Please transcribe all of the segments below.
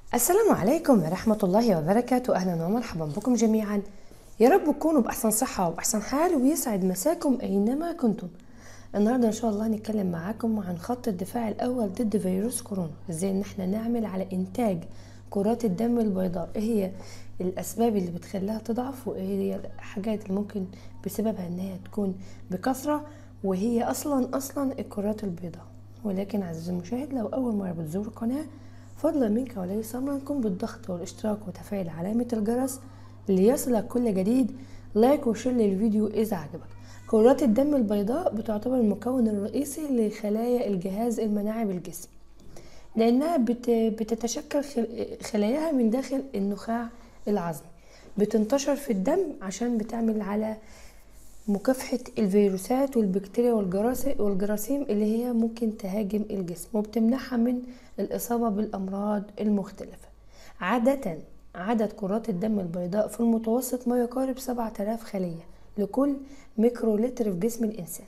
السلام عليكم ورحمة الله وبركاته أهلا ومرحبا بكم جميعا يا رب تكونوا بأحسن صحة وبأحسن حال ويسعد مساكم أينما كنتم النهاردة إن شاء الله نتكلم معاكم عن خط الدفاع الأول ضد فيروس كورونا إزاي إن احنا نعمل على إنتاج كرات الدم البيضاء إيه هي الأسباب اللي بتخليها تضعف وإيه هي الحاجات اللي ممكن بسببها إن هي تكون بكثرة وهي أصلا أصلا الكرات البيضاء ولكن عزيزي المشاهد لو أول مرة بتزور القناة فضلا منك وليس أمركم بالضغط والاشتراك وتفعيل علامة الجرس ليصلك كل جديد لايك وشير للفيديو إذا عجبك كرات الدم البيضاء بتعتبر المكون الرئيسي لخلايا الجهاز المناعي بالجسم لأنها بت- بتتشكل خل- خلاياها من داخل النخاع العظمي بتنتشر في الدم عشان بتعمل على مكافحة الفيروسات والبكتيريا والجراث- والجراثيم اللي هي ممكن تهاجم الجسم وبتمنعها من الإصابة بالأمراض المختلفة عادة عدد كرات الدم البيضاء في المتوسط ما يقارب 7000 خلية لكل ميكرولتر في جسم الإنسان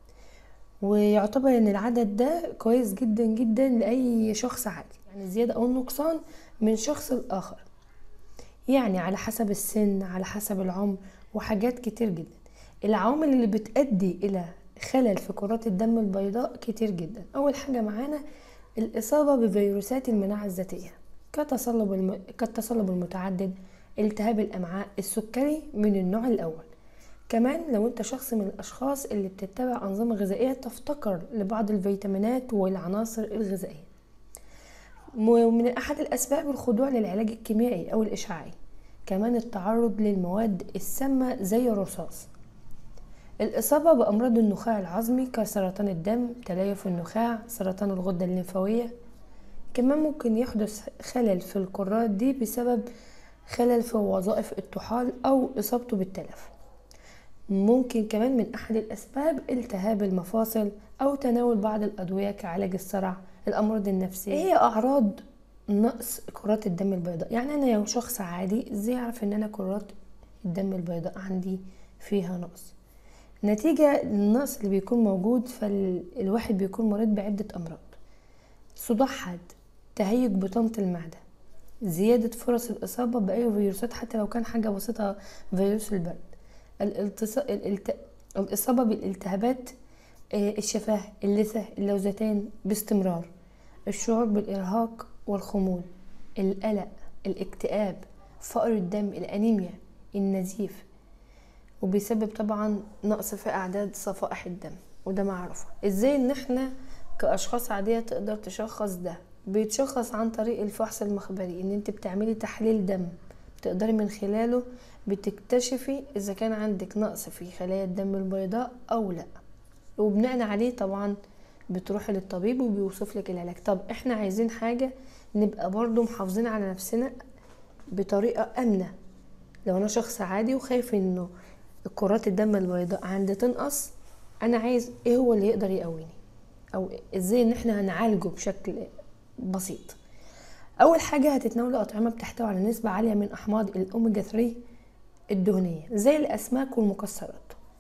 ويعتبر ان العدد ده كويس جدا جدا لاي شخص عادي يعني زياده او نقصان من شخص لاخر يعني على حسب السن على حسب العمر وحاجات كتير جدا العوامل اللي بتؤدي الى خلل في كرات الدم البيضاء كتير جدا اول حاجه معانا الاصابه بفيروسات المناعه الذاتيه كتصلب الم... كالتصلب المتعدد التهاب الامعاء السكري من النوع الاول كمان لو انت شخص من الاشخاص اللي بتتبع انظمه غذائيه تفتقر لبعض الفيتامينات والعناصر الغذائيه ومن احد الاسباب الخضوع للعلاج الكيميائي او الاشعاعي كمان التعرض للمواد السامه زي الرصاص الإصابة بأمراض النخاع العظمي كسرطان الدم تليف النخاع سرطان الغدة الليمفاوية كمان ممكن يحدث خلل في الكرات دي بسبب خلل في وظائف الطحال أو إصابته بالتلف ممكن كمان من أحد الأسباب التهاب المفاصل أو تناول بعض الأدوية كعلاج الصرع الأمراض النفسية هي أعراض نقص كرات الدم البيضاء يعني أنا لو شخص عادي إزاي أعرف إن أنا كرات الدم البيضاء عندي فيها نقص نتيجة النقص اللي بيكون موجود فالواحد بيكون مريض بعدة أمراض صداع حاد تهيج بطانة المعدة زيادة فرص الإصابة بأي فيروسات حتى لو كان حاجة بسيطة فيروس البرد الالتص... الالت... الإصابة بالالتهابات آه، الشفاه اللثة اللوزتان باستمرار الشعور بالإرهاق والخمول القلق الاكتئاب فقر الدم الأنيميا النزيف وبيسبب طبعا نقص في اعداد صفائح الدم وده معروف ازاي ان احنا كاشخاص عاديه تقدر تشخص ده بيتشخص عن طريق الفحص المخبري ان انت بتعملي تحليل دم بتقدري من خلاله بتكتشفي اذا كان عندك نقص في خلايا الدم البيضاء او لا وبناء عليه طبعا بتروحي للطبيب وبيوصف لك العلاج طب احنا عايزين حاجه نبقى برضو محافظين على نفسنا بطريقه امنه لو انا شخص عادي وخايف انه كرات الدم البيضاء عندي تنقص انا عايز ايه هو اللي يقدر يقويني او ازاي ان احنا هنعالجه بشكل بسيط اول حاجه هتتناولي اطعمه بتحتوي على نسبه عاليه من احماض الاوميجا 3 الدهنيه زي الاسماك والمكسرات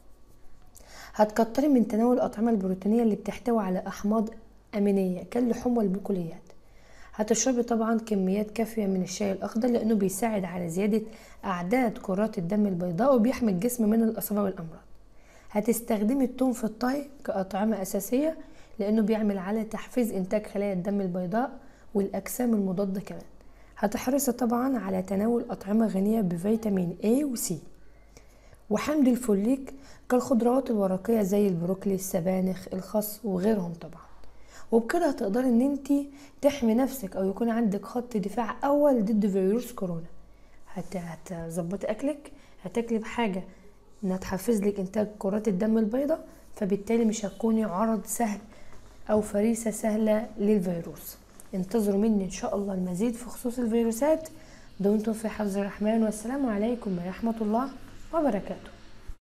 هتكتري من تناول الاطعمه البروتينيه اللي بتحتوي على احماض امينيه كاللحوم والبقوليات هتشربي طبعا كميات كافية من الشاي الأخضر لأنه بيساعد على زيادة أعداد كرات الدم البيضاء وبيحمي الجسم من الإصابة بالأمراض هتستخدمي الثوم في الطهي كأطعمة أساسية لأنه بيعمل على تحفيز إنتاج خلايا الدم البيضاء والأجسام المضادة كمان هتحرصي طبعا على تناول أطعمة غنية بفيتامين A و C وحمض الفوليك كالخضروات الورقية زي البروكلي السبانخ الخس وغيرهم طبعا وبكده هتقدري ان انت تحمي نفسك او يكون عندك خط دفاع اول ضد فيروس كورونا هت- هتظبطي اكلك هتاكلي بحاجه انها تحفز لك انتاج كرات الدم البيضاء فبالتالي مش هتكوني عرض سهل او فريسه سهله للفيروس انتظروا مني ان شاء الله المزيد في خصوص الفيروسات دمتم في حفظ الرحمن والسلام عليكم ورحمه الله وبركاته